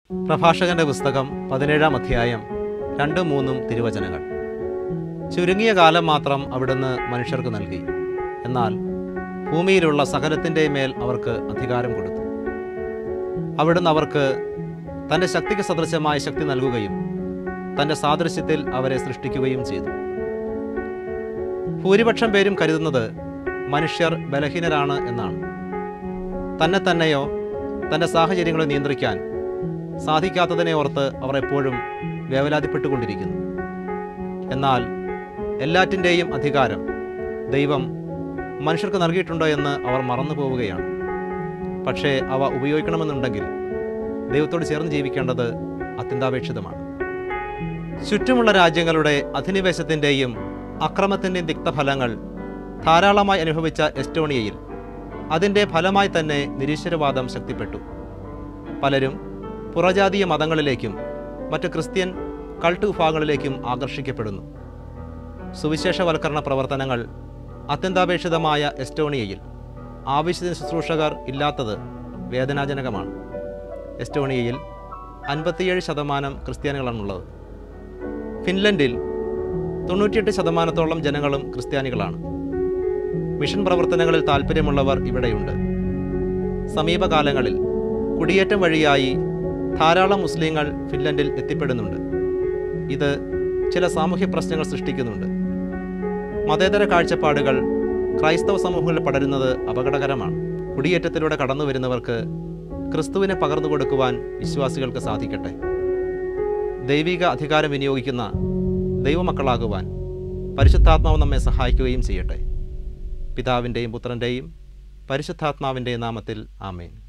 പ്രഭാഷകന്റെ പുസ്തകം പതിനേഴാം അധ്യായം രണ്ടും മൂന്നും തിരുവചനങ്ങൾ ചുരുങ്ങിയ കാലം മാത്രം അവിടുന്ന് മനുഷ്യർക്ക് നൽകി എന്നാൽ ഭൂമിയിലുള്ള സകലത്തിൻ്റെ മേൽ അവർക്ക് അധികാരം കൊടുത്തു അവിടുന്ന് അവർക്ക് തൻ്റെ ശക്തിക്ക് സദൃശമായ ശക്തി നൽകുകയും തൻ്റെ സാദൃശ്യത്തിൽ അവരെ സൃഷ്ടിക്കുകയും ചെയ്തു ഭൂരിപക്ഷം പേരും കരുതുന്നത് മനുഷ്യർ ബലഹീനരാണ് എന്നാണ് തന്നെ തന്നെയോ തൻ്റെ സാഹചര്യങ്ങളെ നിയന്ത്രിക്കാൻ സാധിക്കാത്തതിനെ ഓർത്ത് അവർ എപ്പോഴും വേവലാതിപ്പെട്ടുകൊണ്ടിരിക്കുന്നു എന്നാൽ എല്ലാറ്റിൻ്റെയും അധികാരം ദൈവം മനുഷ്യർക്ക് നൽകിയിട്ടുണ്ടോ എന്ന് അവർ മറന്നു പോവുകയാണ് പക്ഷേ അവ ഉപയോഗിക്കണമെന്നുണ്ടെങ്കിൽ ദൈവത്തോട് ചേർന്ന് ജീവിക്കേണ്ടത് അത്യന്താപേക്ഷിതമാണ് ചുറ്റുമുള്ള രാജ്യങ്ങളുടെ അധിനിവേശത്തിൻ്റെയും അക്രമത്തിൻ്റെയും തിക്തഫലങ്ങൾ ധാരാളമായി അനുഭവിച്ച എസ്റ്റോണിയയിൽ അതിൻ്റെ ഫലമായി തന്നെ നിരീശ്വരവാദം ശക്തിപ്പെട്ടു പലരും പുറജാതീയ മതങ്ങളിലേക്കും മറ്റ് ക്രിസ്ത്യൻ കൾട്ട് വിഭാഗങ്ങളിലേക്കും ആകർഷിക്കപ്പെടുന്നു സുവിശേഷവൽക്കരണ പ്രവർത്തനങ്ങൾ അത്യന്താപേക്ഷിതമായ എസ്റ്റോണിയയിൽ ആവശ്യത്തിന് ശുശ്രൂഷകർ ഇല്ലാത്തത് വേദനാജനകമാണ് എസ്റ്റോണിയയിൽ അൻപത്തിയേഴ് ശതമാനം ക്രിസ്ത്യാനികളാണുള്ളത് ഫിൻലൻഡിൽ തൊണ്ണൂറ്റിയെട്ട് ശതമാനത്തോളം ജനങ്ങളും ക്രിസ്ത്യാനികളാണ് മിഷൻ പ്രവർത്തനങ്ങളിൽ താൽപ്പര്യമുള്ളവർ ഇവിടെയുണ്ട് സമീപകാലങ്ങളിൽ കുടിയേറ്റം വഴിയായി ധാരാളം മുസ്ലിങ്ങൾ ഫിൻലൻഡിൽ എത്തിപ്പെടുന്നുണ്ട് ഇത് ചില സാമൂഹ്യ പ്രശ്നങ്ങൾ സൃഷ്ടിക്കുന്നുണ്ട് മതേതര കാഴ്ചപ്പാടുകൾ ക്രൈസ്തവ സമൂഹങ്ങളിൽ പടരുന്നത് അപകടകരമാണ് കുടിയേറ്റത്തിലൂടെ കടന്നു വരുന്നവർക്ക് ക്രിസ്തുവിനെ പകർന്നു കൊടുക്കുവാൻ വിശ്വാസികൾക്ക് സാധിക്കട്ടെ ദൈവിക അധികാരം വിനിയോഗിക്കുന്ന ദൈവമക്കളാകുവാൻ പരിശുദ്ധാത്മാവ് നമ്മെ സഹായിക്കുകയും ചെയ്യട്ടെ പിതാവിൻ്റെയും പുത്രൻ്റെയും പരിശുദ്ധാത്മാവിൻ്റെയും നാമത്തിൽ ആമേൻ